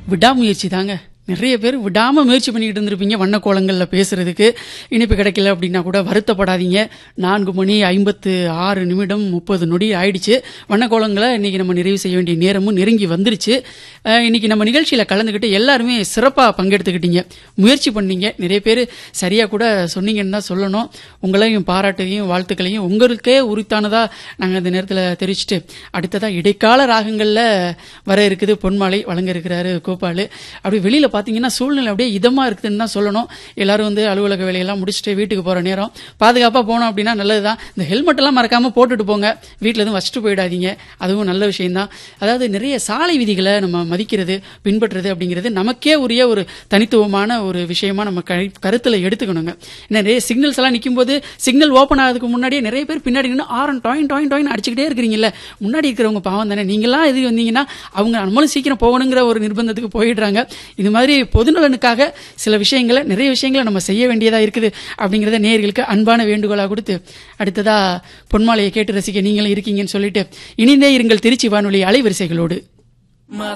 விடாமுயற்சி தாங்க நிறைய பேர் விடாம முயற்சி பண்ணிக்கிட்டு இருந்திருப்பீங்க வண்ண கோலங்களில் பேசுறதுக்கு இனிப்பு கிடைக்கல அப்படின்னா கூட வருத்தப்படாதீங்க நான்கு மணி ஐம்பத்து ஆறு நிமிடம் முப்பது நொடி ஆயிடுச்சு வண்ண கோலங்களை இன்னைக்கு நம்ம நிறைவு செய்ய வேண்டிய நேரமும் நெருங்கி வந்துருச்சு அஹ், இன்னைக்கு நம்ம நிகழ்ச்சியில கலந்துக்கிட்டு எல்லாருமே சிறப்பாக பங்கெடுத்துக்கிட்டீங்க முயற்சி பண்ணீங்க நிறைய பேர் சரியா கூட சொன்னீங்கன்னு தான் சொல்லணும் உங்களையும் பாராட்டையும் வாழ்த்துக்களையும் உங்களுக்கே உரித்தானதா நாங்கள் இந்த நேரத்தில் தெரிவிச்சுட்டு அடுத்ததா இடைக்கால ராகங்களில் வர இருக்குது பொன்மாலை வழங்க இருக்கிறாரு கோபாலு அப்படி வெளியில பார்த்தீங்கன்னா சூழ்நிலை அப்படியே இதமா இருக்குதுன்னு தான் சொல்லணும் எல்லாரும் வந்து அலுவலக வேலையெல்லாம் முடிச்சுட்டு வீட்டுக்கு போற நேரம் பாதுகாப்பாக போனோம் அப்படின்னா நல்லதுதான் இந்த ஹெல்மெட் எல்லாம் மறக்காம போட்டுட்டு போங்க வீட்டில் எதுவும் வச்சுட்டு போயிடாதீங்க அதுவும் நல்ல விஷயம்தான் அதாவது நிறைய சாலை விதிகளை நம்ம மதிக்கிறது பின்பற்றுறது அப்படிங்கிறது நமக்கே உரிய ஒரு தனித்துவமான ஒரு விஷயமா நம்ம கை- கருத்துல எடுத்துக்கணுங்க ஏன்னா நிறைய சிக்னல்ஸ் எல்லாம் நிக்கும்போது சிக்னல் ஓப்பன் ஆகிறதுக்கு முன்னாடியே நிறைய பேர் பின்னாடி நின்று ஆரன் டாயின் டாயின் டாயின் அடிச்சுக்கிட்டே இருக்கிறீங்கல்ல முன்னாடி இருக்கிறவங்க பாவம் தானே நீங்களாம் எது வந்தீங்கன்னா அவங்க நம்மளும் சீக்கிரம் போகணுங்கிற ஒரு நிர்பந்தத்துக்கு போயிடுறாங்க இது மாதிரி பொதுநலனுக்காக சில விஷயங்களை நிறைய விஷயங்களை நம்ம செய்ய வேண்டியதா இருக்குது அப்படிங்கறத நேயர்களுக்கு அன்பான வேண்டுகோளா கொடுத்து அடுத்ததா பொன்மாலையை கேட்டு ரசிக்க நீங்களும் இருக்கீங்கன்னு சொல்லிட்டு இனிந்தே இருங்கள் திருச்சி வானொலி அலைவரிசைகளோடு